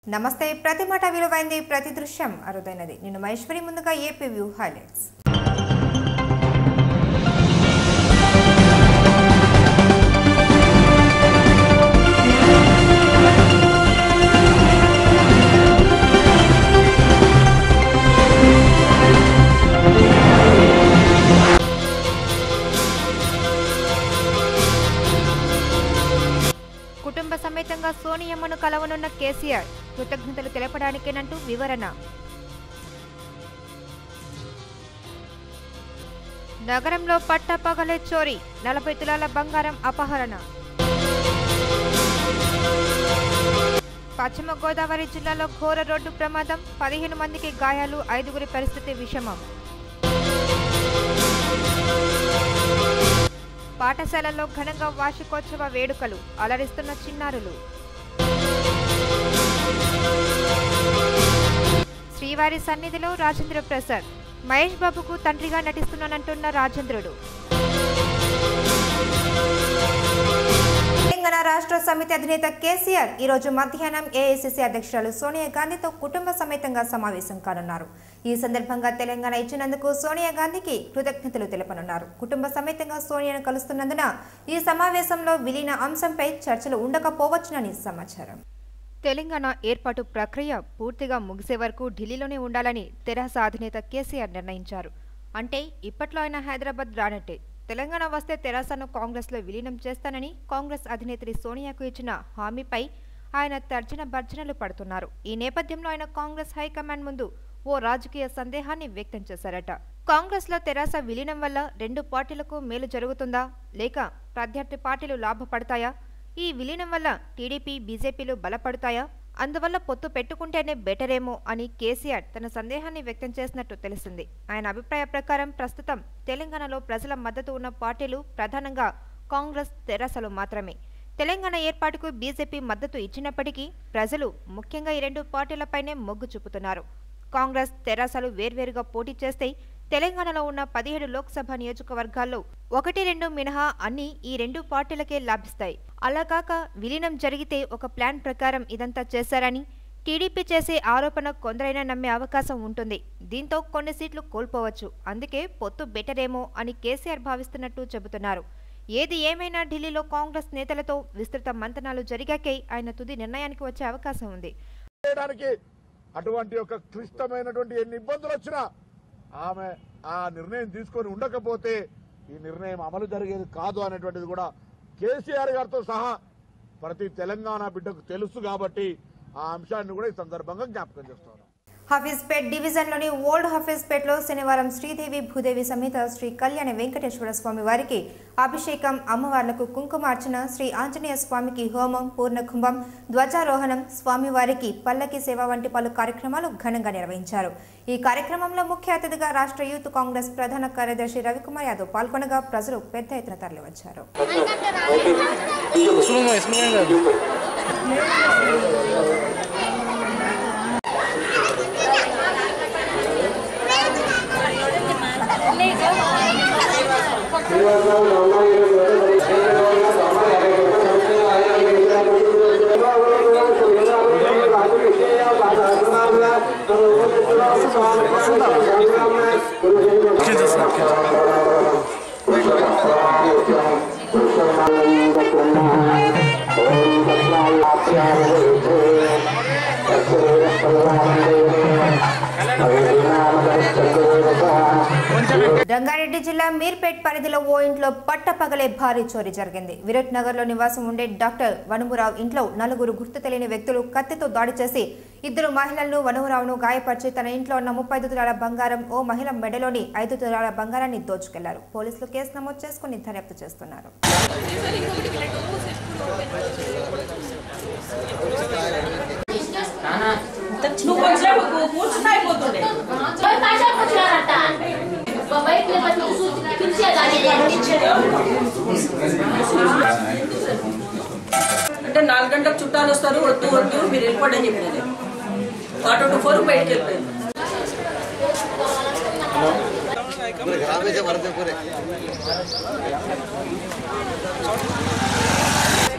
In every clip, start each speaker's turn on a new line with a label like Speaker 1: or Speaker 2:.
Speaker 1: నమస్తే ప్రతి మాట విలువైంది ప్రతి దృశ్యం అరుదైనది నిన్ను మహేశ్వరి ముందుగా ఏపీ వ్యూ హైలైట్స్
Speaker 2: కుటుంబ సమేతంగా సోనియమ్మను కలవనున్న కేసీఆర్ కృతజ్ఞతలు తెలపడానికేనంటూ వివరణ నగరంలో పట్టపగలే చోరీ నలభై తులాల బంగారం అపహరణ పశ్చిమ గోదావరి జిల్లాలో ఘోర రోడ్డు ప్రమాదం పదిహేను మందికి గాయాలు ఐదుగురి పరిస్థితి విషమం పాఠశాలల్లో ఘనంగా వార్షికోత్సవ వేడుకలు అలరిస్తున్న చిన్నారులు శ్రీవారి సన్నిధిలో రాజేంద్ర ప్రసాద్ మహేష్ బాబుకు తండ్రిగా నటిస్తున్నానంటున్న రాజేంద్రుడు
Speaker 1: తెలంగాణ రాష్ట్ర సమితి అధినేత కేసీఆర్ ఈ రోజు మధ్యాహ్నం ఏఐసిసి అధ్యక్షురాలు సోనియా గాంధీతో కుటుంబ సమేతంగా సమావేశం కానున్నారు ఈ సందర్భంగా తెలంగాణ ఇచ్చినందుకు సోనియా గాంధీకి కృతజ్ఞతలు తెలపనున్నారు కుటుంబ సమేతంగా సోనియాను కలుస్తున్నందున ఈ సమావేశంలో విలీన అంశంపై చర్చలు ఉండకపోవచ్చునని సమాచారం
Speaker 2: తెలంగాణ ఏర్పాటు ప్రక్రియ పూర్తిగా ముగిసే వరకు ఢిల్లీలోనే ఉండాలని తెరాస అధినేత కేసీఆర్ నిర్ణయించారు అంటే ఇప్పట్లో ఆయన హైదరాబాద్ రానట్టే తెలంగాణ వస్తే తెరాసను కాంగ్రెస్లో విలీనం చేస్తానని కాంగ్రెస్ అధినేత్రి సోనియాకు ఇచ్చిన హామీపై ఆయన తర్జన భర్జనలు పడుతున్నారు ఈ నేపథ్యంలో ఆయన కాంగ్రెస్ హైకమాండ్ ముందు ఓ రాజకీయ సందేహాన్ని వ్యక్తం చేశారట కాంగ్రెస్లో తెరాస విలీనం వల్ల రెండు పార్టీలకు మేలు జరుగుతుందా లేక ప్రత్యర్థి పార్టీలు లాభపడతాయా ఈ విలీనం వల్ల టీడీపీ బీజేపీలు బలపడతాయా అందువల్ల పొత్తు పెట్టుకుంటేనే బెటరేమో అని కేసీఆర్ తన సందేహాన్ని వ్యక్తం చేసినట్టు తెలిసింది ఆయన అభిప్రాయ ప్రకారం ప్రస్తుతం తెలంగాణలో ప్రజల మద్దతు ఉన్న పార్టీలు ప్రధానంగా కాంగ్రెస్ తెరాసలు మాత్రమే తెలంగాణ ఏర్పాటుకు బీజేపీ మద్దతు ఇచ్చినప్పటికీ ప్రజలు ముఖ్యంగా ఈ రెండు పార్టీలపైనే మొగ్గు చూపుతున్నారు కాంగ్రెస్ తెరాసలు వేర్వేరుగా పోటీ చేస్తే తెలంగాణలో ఉన్న పదిహేడు లోక్సభ నియోజకవర్గాల్లో ఒకటి రెండు మినహా అన్ని ఈ రెండు పార్టీలకే లాభిస్తాయి అలా కాక విలీనం జరిగితే ఒక ప్లాన్ ప్రకారం ఇదంతా చేశారని టీడీపీ చేసే ఆరోపణ కొందరైనా నమ్మే అవకాశం ఉంటుంది దీంతో కొన్ని సీట్లు కోల్పోవచ్చు అందుకే పొత్తు బెటరేమో అని కేసీఆర్ భావిస్తున్నట్టు చెబుతున్నారు ఏది ఏమైనా ఢిల్లీలో కాంగ్రెస్ నేతలతో విస్తృత మంతనాలు జరిగాకే ఆయన తుది నిర్ణయానికి వచ్చే అవకాశం ఉంది
Speaker 3: చేయడానికి అటువంటి ఒక క్లిష్టమైనటువంటి ఎన్ని ఇబ్బందులు వచ్చినా ఆమె ఆ నిర్ణయం తీసుకొని ఉండకపోతే ఈ నిర్ణయం అమలు జరిగేది కాదు అనేటువంటిది కూడా కేసీఆర్ గారితో సహా ప్రతి తెలంగాణ బిడ్డకు తెలుసు కాబట్టి ఆ అంశాన్ని కూడా ఈ సందర్భంగా జ్ఞాపకం చేస్తాను
Speaker 1: హఫీజ్పేట్ డివిజన్లోని ఓల్డ్ హఫీజ్పేట్లో శనివారం శ్రీదేవి భూదేవి సమేత శ్రీ కళ్యాణ వెంకటేశ్వర స్వామి వారికి అభిషేకం అమ్మవార్లకు కుంకుమార్చన శ్రీ ఆంజనేయ స్వామికి హోమం పూర్ణకుంభం ధ్వజారోహణం స్వామివారికి పల్లకి సేవ వంటి పలు కార్యక్రమాలు ఘనంగా నిర్వహించారు ఈ కార్యక్రమంలో ముఖ్య అతిథిగా రాష్ట్ర యూత్ కాంగ్రెస్ ప్రధాన కార్యదర్శి రవికుమార్ యాదవ్ పాల్గొనగా ప్రజలు పెద్ద ఎత్తున తరలివచ్చారు రంగారెడ్డి జిల్లా మీర్పేట్ పరిధిలో ఓ ఇంట్లో పట్టపగలే భారీ చోరీ జరిగింది విరట్ నగర్ లో నివాసం ఉండే డాక్టర్ వనుమురావు ఇంట్లో నలుగురు గుర్తు తెలియని వ్యక్తులు కత్తితో దాడి చేసి ఇద్దరు మహిళలను వనుమురావును గాయపరిచి తన ఇంట్లో ఉన్న ముప్పై ఐదు తులాల బంగారం ఓ మహిళ మెడలోని ఐదు తులాల బంగారాన్ని దోచుకెళ్లారు పోలీసులు కేసు నమోదు చేసుకుని దర్యాప్తు చేస్తున్నారు
Speaker 4: నువ్వు కొంచెం కూర్చుని అయిపోతుండే అంటే నాలుగు గంటలకు చుట్టాలు వస్తారు వద్దు వద్దు మీరు వెళ్ళిపోండి అని చెప్పినది ఆటో టు ఫోర్ బయటకు వెళ్ళిపోయింది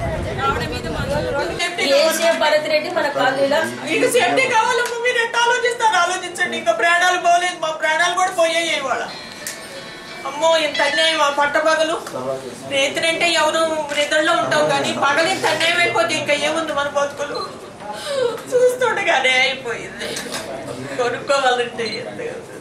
Speaker 4: ఏసే భరత్ రెడ్డి మన కాలనీలో
Speaker 5: మీకు సేఫ్టీ కావాలమ్మా మీరు ఎంత ఆలోచిస్తారు ఆలోచించండి ఇంకా ప్రాణాలు పోలేదు మా ప్రాణాలు కూడా పోయాయి ఇవాళ అమ్మో ఇంత అన్యాయం ఆ పట్టపగలు రేతులంటే ఎవరు నిద్రలో ఉంటాం కానీ పగలు ఇంత అన్యాయం అయిపోతే ఇంకా ఏముంది మన బతుకులు చూస్తుండగానే అయిపోయింది కొనుక్కోవాలంటే ఎంత కదా.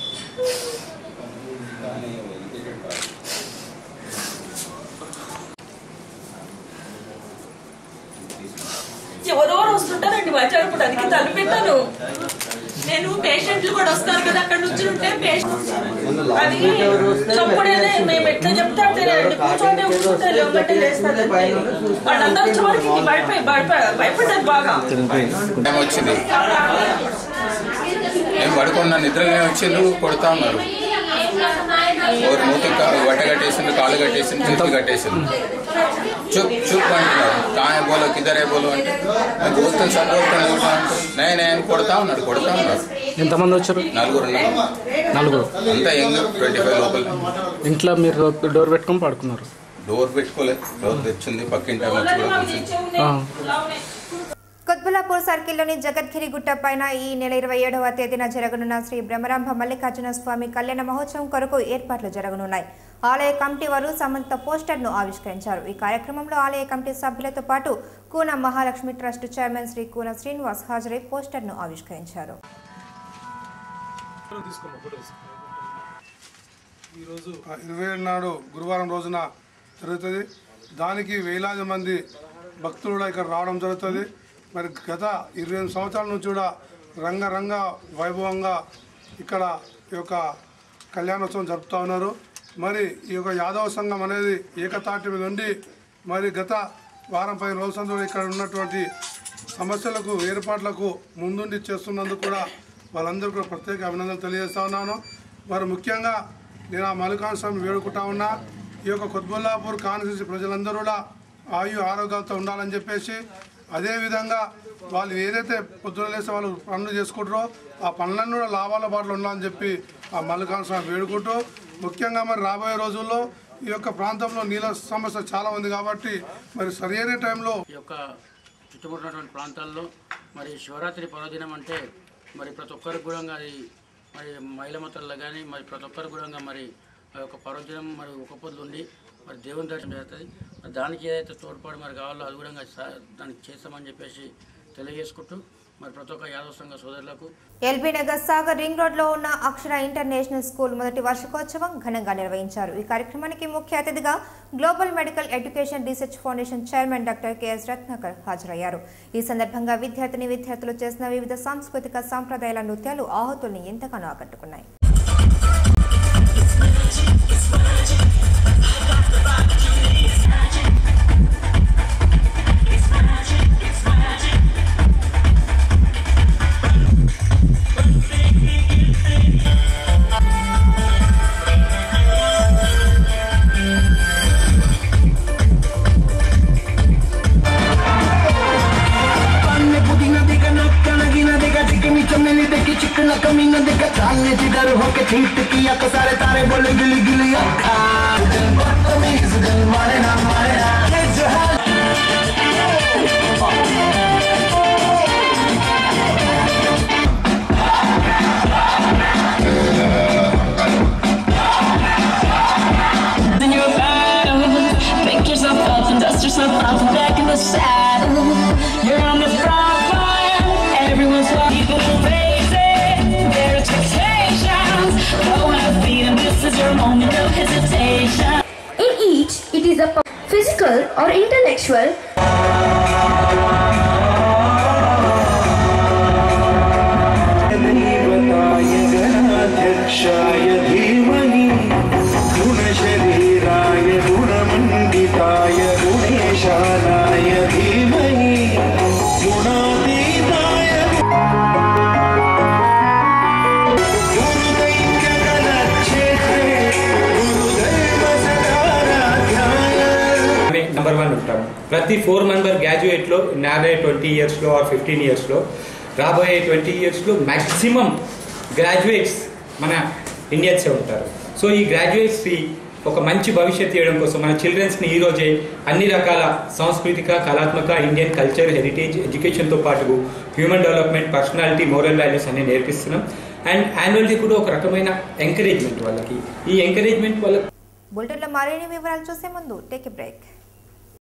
Speaker 5: ఎవరెవరు వస్తుంటారండి మాట్లాడుకోవడానికి తలుపెట్టాను నేను పేషెంట్లు కూడా వస్తారు కదా అక్కడ నుంచి ఉంటే పేషెంట్ అది చప్పుడేనే మేము ఎట్లా చెప్తే అంటేనండి కూర్చోండి కూర్చుంటే లేవగట్టే లేస్తారు వాళ్ళందరూ చివరికి భయపడి భయపడి భయపడ్డారు బాగా
Speaker 6: టైం వచ్చింది నేను పడుకున్న నిద్రనే వచ్చిండు కొడతా ఉన్నారు ఒకరు మూతి వట్ట కట్టేసిండు కాళ్ళు కట్టేసిండు చేతులు కట్టేసిండు చుప్ చుప్ అంటున్నారు కాయ బోలో కిదరే బోలో అంటే నేను బోల్తాను సార్ బోల్తాను కొడతా అంటే నే నేను కొడతా ఉన్నాడు కొడతా ఉన్నాడు
Speaker 7: ఎంతమంది వచ్చారు
Speaker 6: నలుగురు ఉన్నారు
Speaker 7: నలుగురు
Speaker 6: అంతా యంగ్ ట్వంటీ ఫైవ్ లోపల
Speaker 7: ఇంట్లో మీరు డోర్ పెట్టుకొని పడుకున్నారు
Speaker 6: డోర్ పెట్టుకోలేదు డోర్ తెచ్చింది పక్కింటి ఆమె వచ్చి కూడా కూర్చుంది
Speaker 7: ఆ.
Speaker 1: కుత్బులాపూర్ సర్కిల్లోని జగద్గిరి గుట్ట పైన ఈ నెల ఇరవై ఏడవ తేదీన జరగనున్న శ్రీ బ్రహ్మరాంభ మల్లికార్జున స్వామి కళ్యాణ మహోత్సవం కొరకు ఏర్పాట్లు జరగనున్నాయి ఆలయ కమిటీ వారు సంబంధిత పోస్టర్ను ఆవిష్కరించారు ఈ కార్యక్రమంలో ఆలయ కమిటీ సభ్యులతో పాటు కూన మహాలక్ష్మి ట్రస్ట్ చైర్మన్ శ్రీ కూన శ్రీనివాస్ హాజరై పోస్టర్ను ఆవిష్కరించారు
Speaker 8: ఈరోజు ఇరవై ఏడు నాడు గురువారం రోజున జరుగుతుంది దానికి వేలాది మంది భక్తులు కూడా ఇక్కడ రావడం జరుగుతుంది మరి గత ఇరవై ఎనిమిది సంవత్సరాల నుంచి కూడా రంగరంగ వైభవంగా ఇక్కడ ఈ యొక్క కళ్యాణోత్సవం జరుపుతూ ఉన్నారు మరి ఈ యొక్క యాదవ సంఘం అనేది ఏకతాటి మీద ఉండి మరి గత వారం పది రోజుల సందు ఇక్కడ ఉన్నటువంటి సమస్యలకు ఏర్పాట్లకు ముందుండి చేస్తున్నందుకు కూడా వాళ్ళందరూ కూడా ప్రత్యేక అభినందనలు తెలియజేస్తా ఉన్నాను వారు ముఖ్యంగా నేను ఆ మల్లికార్జున స్వామి వేడుకుంటా ఉన్నా ఈ యొక్క కొత్బుల్లాపూర్ కాన్స్టిట్యూన్సీ ప్రజలందరూ కూడా ఆయు ఆరోగ్యాలతో ఉండాలని చెప్పేసి అదేవిధంగా వాళ్ళు ఏదైతే పొద్దున లేస్తే వాళ్ళు పనులు చేసుకుంటారో ఆ పనులన్నీ కూడా లాభాల బాటలు ఉండాలని చెప్పి ఆ మల్లికార్జున స్వామి వేడుకుంటూ ముఖ్యంగా మరి రాబోయే రోజుల్లో ఈ యొక్క ప్రాంతంలో నీళ్ళ సమస్య చాలా ఉంది కాబట్టి మరి సరైన టైంలో
Speaker 9: ఈ యొక్క చుట్టుముట్టినటువంటి ప్రాంతాల్లో మరి శివరాత్రి పర్వదినం అంటే మరి ప్రతి ఒక్కరికి కూడా అది మరి మహిళ మతల్లో కానీ మరి ప్రతి ఒక్కరికి కూడా మరి ఆ యొక్క పర్వదినం మరి ఒక పొద్దు ఉండి మరి దేవుని దర్శనం చేస్తుంది మరి దానికి ఏదైతే తోడ్పాటు మరి కావాలో అది కూడా సా- దానికి చేస్తామని చెప్పేసి తెలియజేసుకుంటూ మరి ప్రతి ఒక్క యాదవ సంఘ సోదరులకు
Speaker 1: LB Nagar Sagar ring road లో ఉన్న అక్షర ఇంటర్నేషనల్ స్కూల్ మొదటి వార్షికోత్సవం ఘనంగా నిర్వహించారు ఈ కార్యక్రమానికి ముఖ్య అతిథిగా global medical education research foundation chairman doctor K S Ratnakar హాజరయ్యారు ఈ సందర్భంగా విద్యార్థిని విద్యార్థులు చేసిన వివిధ సాంస్కృతిక సాంప్రదాయాల నృత్యాలు ఆహుతుల్ని ఎంతగానో ఆకట్టుకున్నాయి
Speaker 10: Panne pudina diga nakka nagina diga चिकनी चमेली देखी चिकना कमीना दिखा चालने जिगर होके छीट किया कसारे तारे बोले गिली गिली अखा दिल बदतमीज दिल मारे ना मारे ना ये जो है
Speaker 11: in your battle. Pick yourself up and dust yourself off and back in the saddle. You're on the front line. Everyone's people raising their expectations. Go and feed them. This is your moment, no hesitation.
Speaker 12: In each, it is a physical or intellectual
Speaker 10: अध्यक्षाय धीमहि गुणशरीराय गुणमण्डिताय गुणेशानाय धीमहि गुणातीताय गुरुदैक्यकलक्षेत्रे गुरुदैव सदाराध्याय
Speaker 13: number one ఉంటాం ప్రతి four member గ్రాడ్యుయేట్లో నాదే twenty ఇయర్స్లో are fifteen ఇయర్స్లో రాబోయే twenty ఇయర్స్లో maximum graduates మన ఇండియన్సే ఉంటారు సో ఈ గ్రాడ్యుయేట్స్కి ఒక మంచి భవిష్యత్తు ఇవ్వడం కోసం మన చిల్డ్రన్స్ని ఈ రోజే అన్ని రకాల సాంస్కృతిక కళాత్మక ఇండియన్ కల్చర్ హెరిటేజ్ ఎడ్యుకేషన్తో పాటు human development personality moral values అన్ని నేర్పిస్తున్నాం అండ్ యాన్యువల్ డే కూడా ఒక రకమైన ఎంకరేజ్మెంట్ వాళ్ళకి ఈ ఎంకరేజ్మెంట్ వాళ్ళకి
Speaker 1: బులెటిన్లో మరిన్ని వివరాలు చూసే ముందు టేక్ ఎ బ్రేక్